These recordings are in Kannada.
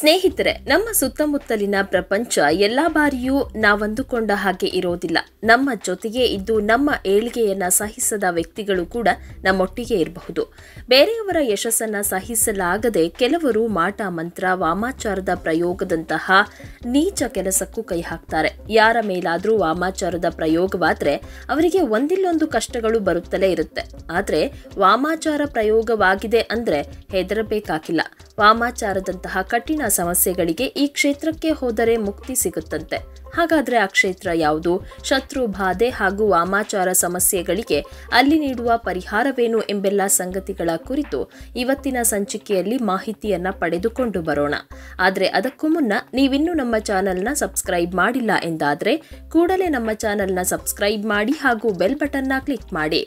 ಸ್ನೇಹಿತರೆ ನಮ್ಮ ಸುತ್ತಮುತ್ತಲಿನ ಪ್ರಪಂಚ ಎಲ್ಲ ಬಾರಿಯೂ ನಾವಂದುಕೊಂಡ ಹಾಗೆ ಇರೋದಿಲ್ಲ ನಮ್ಮ ಜೊತೆಗೆ ಇದ್ದು ನಮ್ಮ ಏಳಿಗೆಯನ್ನ ಸಹಿಸದ ವ್ಯಕ್ತಿಗಳು ಕೂಡ ನಮ್ಮೊಟ್ಟಿಗೆ ಇರಬಹುದು ಬೇರೆಯವರ ಯಶಸ್ಸನ್ನ ಸಹಿಸಲಾಗದೆ ಕೆಲವರು ಮಾಟ ಮಂತ್ರ ವಾಮಾಚಾರದ ಪ್ರಯೋಗದಂತಹ ನೀಚ ಕೆಲಸಕ್ಕೂ ಕೈ ಹಾಕ್ತಾರೆ ಯಾರ ಮೇಲಾದ್ರೂ ವಾಮಾಚಾರದ ಪ್ರಯೋಗವಾದ್ರೆ ಅವರಿಗೆ ಒಂದಿಲ್ಲೊಂದು ಕಷ್ಟಗಳು ಬರುತ್ತಲೇ ಇರುತ್ತೆ ಆದ್ರೆ ವಾಮಾಚಾರ ಪ್ರಯೋಗವಾಗಿದೆ ಅಂದ್ರೆ ಹೆದರಬೇಕಾಗಿಲ್ಲ ವಾಮಾಚಾರದಂತಹ ಕಠಿಣ ಸಮಸ್ಯೆಗಳಿಗೆ ಈ ಕ್ಷೇತ್ರಕ್ಕೆ ಹೋದರೆ ಮುಕ್ತಿ ಸಿಗುತ್ತಂತೆ ಹಾಗಾದ್ರೆ ಆ ಕ್ಷೇತ್ರ ಯಾವುದು ಶತ್ರು ಬಾಧೆ ಹಾಗೂ ವಾಮಾಚಾರ ಸಮಸ್ಯೆಗಳಿಗೆ ಅಲ್ಲಿ ನೀಡುವ ಪರಿಹಾರವೇನು ಎಂಬೆಲ್ಲ ಸಂಗತಿಗಳ ಕುರಿತು ಇವತ್ತಿನ ಸಂಚಿಕೆಯಲ್ಲಿ ಮಾಹಿತಿಯನ್ನ ಪಡೆದುಕೊಂಡು ಬರೋಣ ಆದರೆ ಅದಕ್ಕೂ ಮುನ್ನ ನೀವಿನ್ನೂ ನಮ್ಮ ಚಾನೆಲ್ನ ಸಬ್ಸ್ಕ್ರೈಬ್ ಮಾಡಿಲ್ಲ ಎಂದಾದ್ರೆ ಕೂಡಲೇ ನಮ್ಮ ಚಾನೆಲ್ನ ಸಬ್ಸ್ಕ್ರೈಬ್ ಮಾಡಿ ಹಾಗೂ ಬೆಲ್ ಬಟನ್ನ ಕ್ಲಿಕ್ ಮಾಡಿ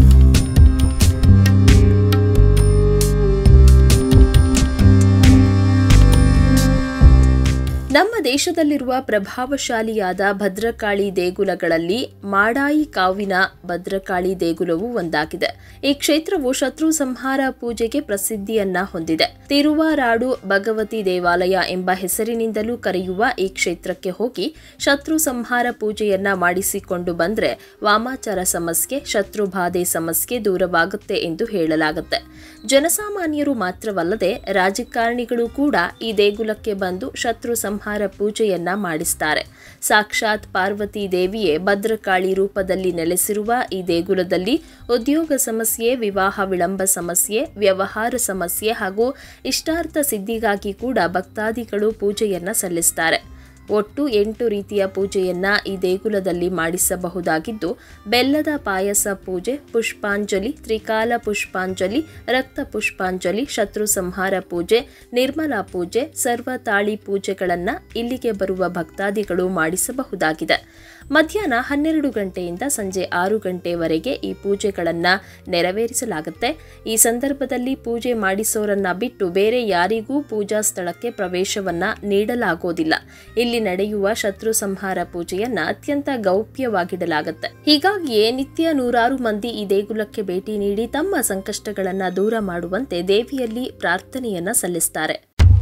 ನಮ್ಮ ದೇಶದಲ್ಲಿರುವ ಪ್ರಭಾವಶಾಲಿಯಾದ ಭದ್ರಕಾಳಿ ದೇಗುಲಗಳಲ್ಲಿ ಮಾಡಾಯಿ ಕಾವಿನ ಭದ್ರಕಾಳಿ ದೇಗುಲವು ಒಂದಾಗಿದೆ ಈ ಕ್ಷೇತ್ರವು ಶತ್ರು ಸಂಹಾರ ಪೂಜೆಗೆ ಪ್ರಸಿದ್ಧಿಯನ್ನ ಹೊಂದಿದೆ ತಿರುವಾರಾಡು ಭಗವತಿ ದೇವಾಲಯ ಎಂಬ ಹೆಸರಿನಿಂದಲೂ ಕರೆಯುವ ಈ ಕ್ಷೇತ್ರಕ್ಕೆ ಹೋಗಿ ಶತ್ರು ಸಂಹಾರ ಪೂಜೆಯನ್ನ ಮಾಡಿಸಿಕೊಂಡು ಬಂದ್ರೆ ವಾಮಾಚಾರ ಸಮಸ್ಯೆ ಶತ್ರು ಬಾಧೆ ಸಮಸ್ಯೆ ದೂರವಾಗುತ್ತೆ ಎಂದು ಹೇಳಲಾಗುತ್ತೆ ಜನಸಾಮಾನ್ಯರು ಮಾತ್ರವಲ್ಲದೆ ರಾಜಕಾರಣಿಗಳು ಕೂಡ ಈ ದೇಗುಲಕ್ಕೆ ಬಂದು ಶತ್ರು ಸಂಹಾರ ಪೂಜೆಯನ್ನ ಮಾಡಿಸ್ತಾರೆ ಸಾಕ್ಷಾತ್ ಪಾರ್ವತಿ ದೇವಿಯೇ ಭದ್ರಕಾಳಿ ರೂಪದಲ್ಲಿ ನೆಲೆಸಿರುವ ಈ ದೇಗುಲದಲ್ಲಿ ಉದ್ಯೋಗ ಸಮಸ್ಯೆ ವಿವಾಹ ವಿಳಂಬ ಸಮಸ್ಯೆ ವ್ಯವಹಾರ ಸಮಸ್ಯೆ ಹಾಗೂ ಇಷ್ಟಾರ್ಥ ಸಿದ್ಧಿಗಾಗಿ ಕೂಡ ಭಕ್ತಾದಿಗಳು ಪೂಜೆಯನ್ನ ಸಲ್ಲಿಸ್ತಾರೆ ಒಟ್ಟು ಎಂಟು ರೀತಿಯ ಪೂಜೆಯನ್ನ ಈ ದೇಗುಲದಲ್ಲಿ ಮಾಡಿಸಬಹುದಾಗಿದ್ದು ಬೆಲ್ಲದ ಪಾಯಸ ಪೂಜೆ ಪುಷ್ಪಾಂಜಲಿ ತ್ರಿಕಾಲ ಪುಷ್ಪಾಂಜಲಿ ರಕ್ತ ಪುಷ್ಪಾಂಜಲಿ ಶತ್ರು ಸಂಹಾರ ಪೂಜೆ ನಿರ್ಮಲಾ ಪೂಜೆ ಸರ್ವ ತಾಳಿ ಪೂಜೆಗಳನ್ನ ಇಲ್ಲಿಗೆ ಬರುವ ಭಕ್ತಾದಿಗಳು ಮಾಡಿಸಬಹುದಾಗಿದೆ ಮಧ್ಯಾಹ್ನ ಹನ್ನೆರಡು ಗಂಟೆಯಿಂದ ಸಂಜೆ ಆರು ಗಂಟೆವರೆಗೆ ಈ ಪೂಜೆಗಳನ್ನ ನೆರವೇರಿಸಲಾಗುತ್ತೆ ಈ ಸಂದರ್ಭದಲ್ಲಿ ಪೂಜೆ ಮಾಡಿಸೋರನ್ನ ಬಿಟ್ಟು ಬೇರೆ ಯಾರಿಗೂ ಪೂಜಾ ಸ್ಥಳಕ್ಕೆ ಪ್ರವೇಶವನ್ನ ನೀಡಲಾಗೋದಿಲ್ಲ ಇಲ್ಲಿ ನಡೆಯುವ ಶತ್ರು ಸಂಹಾರ ಪೂಜೆಯನ್ನ ಅತ್ಯಂತ ಗೌಪ್ಯವಾಗಿಡಲಾಗುತ್ತೆ ಹೀಗಾಗಿಯೇ ನಿತ್ಯ ನೂರಾರು ಮಂದಿ ಈ ದೇಗುಲಕ್ಕೆ ಭೇಟಿ ನೀಡಿ ತಮ್ಮ ಸಂಕಷ್ಟಗಳನ್ನ ದೂರ ಮಾಡುವಂತೆ ದೇವಿಯಲ್ಲಿ ಪ್ರಾರ್ಥನೆಯನ್ನ ಸಲ್ಲಿಸ್ತಾರೆ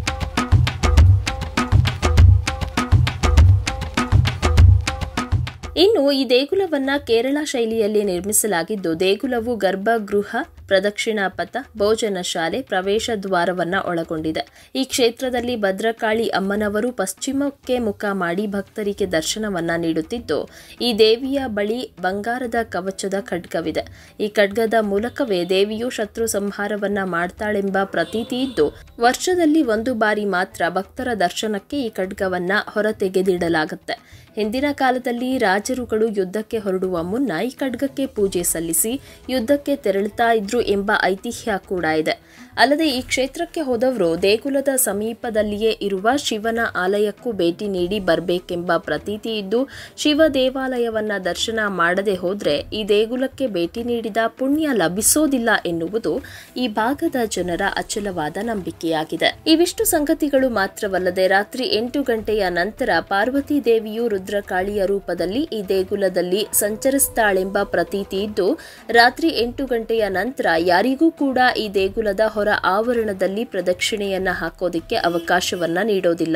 ಇನ್ನು ಈ ದೇಗುಲವನ್ನ ಕೇರಳ ಶೈಲಿಯಲ್ಲಿ ನಿರ್ಮಿಸಲಾಗಿದ್ದು ದೇಗುಲವು ಗರ್ಭಗೃಹ ಪ್ರದಕ್ಷಿಣಾ ಪಥ ಭೋಜನ ಶಾಲೆ ಪ್ರವೇಶ ದ್ವಾರವನ್ನ ಒಳಗೊಂಡಿದೆ ಈ ಕ್ಷೇತ್ರದಲ್ಲಿ ಭದ್ರಕಾಳಿ ಅಮ್ಮನವರು ಪಶ್ಚಿಮಕ್ಕೆ ಮುಖ ಮಾಡಿ ಭಕ್ತರಿಗೆ ದರ್ಶನವನ್ನ ನೀಡುತ್ತಿದ್ದು ಈ ದೇವಿಯ ಬಳಿ ಬಂಗಾರದ ಕವಚದ ಖಡ್ಗವಿದೆ ಈ ಖಡ್ಗದ ಮೂಲಕವೇ ದೇವಿಯು ಶತ್ರು ಸಂಹಾರವನ್ನ ಮಾಡ್ತಾಳೆಂಬ ಪ್ರತೀತಿ ಇದ್ದು ವರ್ಷದಲ್ಲಿ ಒಂದು ಬಾರಿ ಮಾತ್ರ ಭಕ್ತರ ದರ್ಶನಕ್ಕೆ ಈ ಖಡ್ಗವನ್ನ ಹೊರತೆಗೆದಿಡಲಾಗುತ್ತೆ ಹಿಂದಿನ ಕಾಲದಲ್ಲಿ ರಾಜರುಗಳು ಯುದ್ಧಕ್ಕೆ ಹೊರಡುವ ಮುನ್ನ ಈ ಖಡ್ಗಕ್ಕೆ ಪೂಜೆ ಸಲ್ಲಿಸಿ ಯುದ್ಧಕ್ಕೆ ತೆರಳುತ್ತಾ ಇದ್ರು ಎಂಬ ಐತಿಹ್ಯ ಕೂಡ ಇದೆ ಅಲ್ಲದೆ ಈ ಕ್ಷೇತ್ರಕ್ಕೆ ಹೋದವರು ದೇಗುಲದ ಸಮೀಪದಲ್ಲಿಯೇ ಇರುವ ಶಿವನ ಆಲಯಕ್ಕೂ ಭೇಟಿ ನೀಡಿ ಬರಬೇಕೆಂಬ ಪ್ರತೀತಿ ಇದ್ದು ಶಿವ ದೇವಾಲಯವನ್ನ ದರ್ಶನ ಮಾಡದೆ ಹೋದ್ರೆ ಈ ದೇಗುಲಕ್ಕೆ ಭೇಟಿ ನೀಡಿದ ಪುಣ್ಯ ಲಭಿಸೋದಿಲ್ಲ ಎನ್ನುವುದು ಈ ಭಾಗದ ಜನರ ಅಚಲವಾದ ನಂಬಿಕೆಯಾಗಿದೆ ಇವಿಷ್ಟು ಸಂಗತಿಗಳು ಮಾತ್ರವಲ್ಲದೆ ರಾತ್ರಿ ಎಂಟು ಗಂಟೆಯ ನಂತರ ಪಾರ್ವತಿ ದೇವಿಯು ರುದ್ರಕಾಳಿಯ ರೂಪದಲ್ಲಿ ಈ ದೇಗುಲದಲ್ಲಿ ಸಂಚರಿಸ್ತಾಳೆಂಬ ಪ್ರತೀತಿ ಇದ್ದು ರಾತ್ರಿ ಎಂಟು ಗಂಟೆಯ ನಂತರ ಯಾರಿಗೂ ಕೂಡ ಈ ದೇಗುಲದ ಹೊರ ಆವರಣದಲ್ಲಿ ಪ್ರದಕ್ಷಿಣೆಯನ್ನ ಹಾಕೋದಿಕ್ಕೆ ಅವಕಾಶವನ್ನ ನೀಡೋದಿಲ್ಲ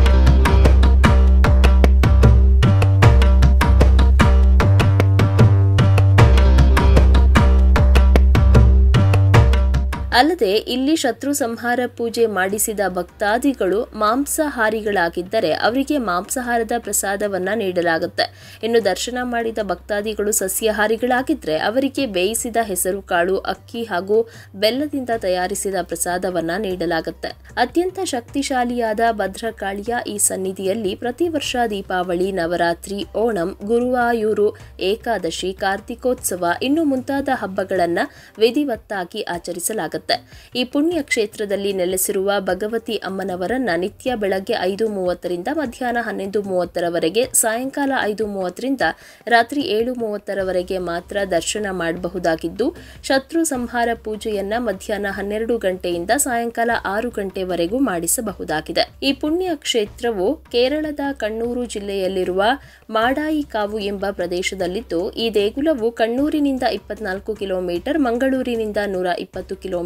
ಅಲ್ಲದೆ ಇಲ್ಲಿ ಶತ್ರು ಸಂಹಾರ ಪೂಜೆ ಮಾಡಿಸಿದ ಭಕ್ತಾದಿಗಳು ಮಾಂಸಾಹಾರಿಗಳಾಗಿದ್ದರೆ ಅವರಿಗೆ ಮಾಂಸಾಹಾರದ ಪ್ರಸಾದವನ್ನ ನೀಡಲಾಗುತ್ತೆ ಇನ್ನು ದರ್ಶನ ಮಾಡಿದ ಭಕ್ತಾದಿಗಳು ಸಸ್ಯಾಹಾರಿಗಳಾಗಿದ್ದರೆ ಅವರಿಗೆ ಬೇಯಿಸಿದ ಹೆಸರು ಕಾಳು ಅಕ್ಕಿ ಹಾಗೂ ಬೆಲ್ಲದಿಂದ ತಯಾರಿಸಿದ ಪ್ರಸಾದವನ್ನ ನೀಡಲಾಗುತ್ತೆ ಅತ್ಯಂತ ಶಕ್ತಿಶಾಲಿಯಾದ ಭದ್ರಕಾಳಿಯ ಈ ಸನ್ನಿಧಿಯಲ್ಲಿ ಪ್ರತಿ ವರ್ಷ ದೀಪಾವಳಿ ನವರಾತ್ರಿ ಓಣಂ ಗುರುವಾಯೂರು ಏಕಾದಶಿ ಕಾರ್ತಿಕೋತ್ಸವ ಇನ್ನು ಮುಂತಾದ ಹಬ್ಬಗಳನ್ನ ವಿಧಿವತ್ತಾಗಿ ಆಚರಿಸಲಾಗುತ್ತೆ ಈ ಪುಣ್ಯ ಕ್ಷೇತ್ರದಲ್ಲಿ ನೆಲೆಸಿರುವ ಭಗವತಿ ಅಮ್ಮನವರನ್ನ ನಿತ್ಯ ಬೆಳಗ್ಗೆ ಐದು ಮೂವತ್ತರಿಂದ ಮಧ್ಯಾಹ್ನ ಹನ್ನೊಂದು ಮೂವತ್ತರವರೆಗೆ ಸಾಯಂಕಾಲ ಐದು ಮೂವತ್ತರಿಂದ ರಾತ್ರಿ ಏಳು ಮೂವತ್ತರವರೆಗೆ ಮಾತ್ರ ದರ್ಶನ ಮಾಡಬಹುದಾಗಿದ್ದು ಶತ್ರು ಸಂಹಾರ ಪೂಜೆಯನ್ನ ಮಧ್ಯಾಹ್ನ ಹನ್ನೆರಡು ಗಂಟೆಯಿಂದ ಸಾಯಂಕಾಲ ಆರು ಗಂಟೆವರೆಗೂ ಮಾಡಿಸಬಹುದಾಗಿದೆ ಈ ಪುಣ್ಯ ಕ್ಷೇತ್ರವು ಕೇರಳದ ಕಣ್ಣೂರು ಜಿಲ್ಲೆಯಲ್ಲಿರುವ ಮಾಡಾಯಿ ಕಾವು ಎಂಬ ಪ್ರದೇಶದಲ್ಲಿದ್ದು ಈ ದೇಗುಲವು ಕಣ್ಣೂರಿನಿಂದ ಇಪ್ಪತ್ನಾಲ್ಕು ಕಿಲೋಮೀಟರ್ ಮಂಗಳೂರಿನಿಂದ ನೂರ ಇಪ್ಪತ್ತು ಕಿಲೋಮೀಟರ್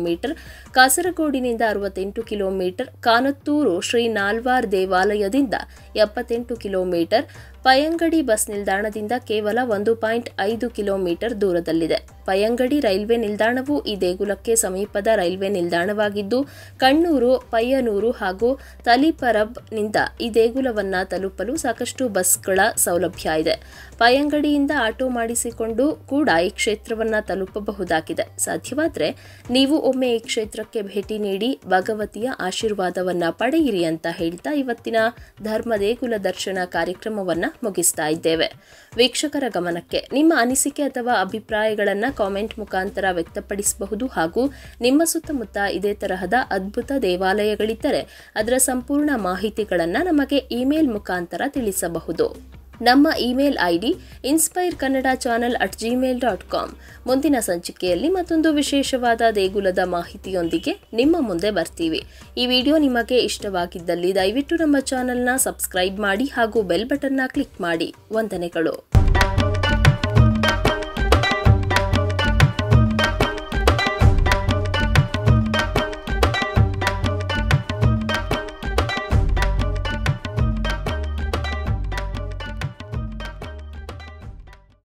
ಕಿಲೋಮೀಟರ್ ಕಾಸರಗೋಡಿನಿಂದ ಅರವತ್ತೆಂಟು ಕಿಲೋಮೀಟರ್ ಕಾನತ್ತೂರು ಶ್ರೀ ನಾಲ್ವಾರ್ ದೇವಾಲಯದಿಂದ ಎಪ್ಪತ್ತೆಂಟು ಕಿಲೋಮೀಟರ್ ಪಯಂಗಡಿ ಬಸ್ ನಿಲ್ದಾಣದಿಂದ ಕೇವಲ ಒಂದು ಪಾಯಿಂಟ್ ಐದು ಕಿಲೋಮೀಟರ್ ದೂರದಲ್ಲಿದೆ ಪಯಂಗಡಿ ರೈಲ್ವೆ ನಿಲ್ದಾಣವು ಈ ದೇಗುಲಕ್ಕೆ ಸಮೀಪದ ರೈಲ್ವೆ ನಿಲ್ದಾಣವಾಗಿದ್ದು ಕಣ್ಣೂರು ಪಯ್ಯನೂರು ಹಾಗೂ ತಲಿಪರಬ್ನಿಂದ ಈ ದೇಗುಲವನ್ನ ತಲುಪಲು ಸಾಕಷ್ಟು ಬಸ್ಗಳ ಸೌಲಭ್ಯ ಇದೆ ಪಯಂಗಡಿಯಿಂದ ಆಟೋ ಮಾಡಿಸಿಕೊಂಡು ಕೂಡ ಈ ಕ್ಷೇತ್ರವನ್ನ ತಲುಪಬಹುದಾಗಿದೆ ಸಾಧ್ಯವಾದರೆ ನೀವು ಒಮ್ಮೆ ಈ ಕ್ಷೇತ್ರಕ್ಕೆ ಭೇಟಿ ನೀಡಿ ಭಗವತಿಯ ಆಶೀರ್ವಾದವನ್ನ ಪಡೆಯಿರಿ ಅಂತ ಹೇಳ್ತಾ ಇವತ್ತಿನ ಧರ್ಮ ದೇಗುಲ ದರ್ಶನ ಕಾರ್ಯಕ್ರಮವನ್ನ ಮುಗಿಸ್ತಾ ಇದ್ದೇವೆ ವೀಕ್ಷಕರ ಗಮನಕ್ಕೆ ನಿಮ್ಮ ಅನಿಸಿಕೆ ಅಥವಾ ಅಭಿಪ್ರಾಯಗಳನ್ನು ಕಾಮೆಂಟ್ ಮುಖಾಂತರ ವ್ಯಕ್ತಪಡಿಸಬಹುದು ಹಾಗೂ ನಿಮ್ಮ ಸುತ್ತಮುತ್ತ ಇದೇ ತರಹದ ಅದ್ಭುತ ದೇವಾಲಯಗಳಿದ್ದರೆ ಅದರ ಸಂಪೂರ್ಣ ಮಾಹಿತಿಗಳನ್ನು ನಮಗೆ ಇಮೇಲ್ ಮುಖಾಂತರ ತಿಳಿಸಬಹುದು ನಮ್ಮ email ID inspire Kannada channel at Gmail dot com ಮುಂದಿನ ಸಂಚಿಕೆಯಲ್ಲಿ ಮತ್ತೊಂದು ವಿಶೇಷವಾದ ದೇಗುಲದ ಮಾಹಿತಿಯೊಂದಿಗೆ ನಿಮ್ಮ ಮುಂದೆ ಬರ್ತೀವಿ ಈ ವಿಡಿಯೋ ನಿಮಗೆ ಇಷ್ಟವಾಗಿದ್ದಲ್ಲಿ ದಯವಿಟ್ಟು ನಮ್ಮ ಚಾನಲ್ನ ಸಬ್ಸ್ಕ್ರೈಬ್ ಮಾಡಿ ಹಾಗೂ ಬೆಲ್ ಬಟನ್ನ ಕ್ಲಿಕ್ ಮಾಡಿ ವಂದನೆಗಳು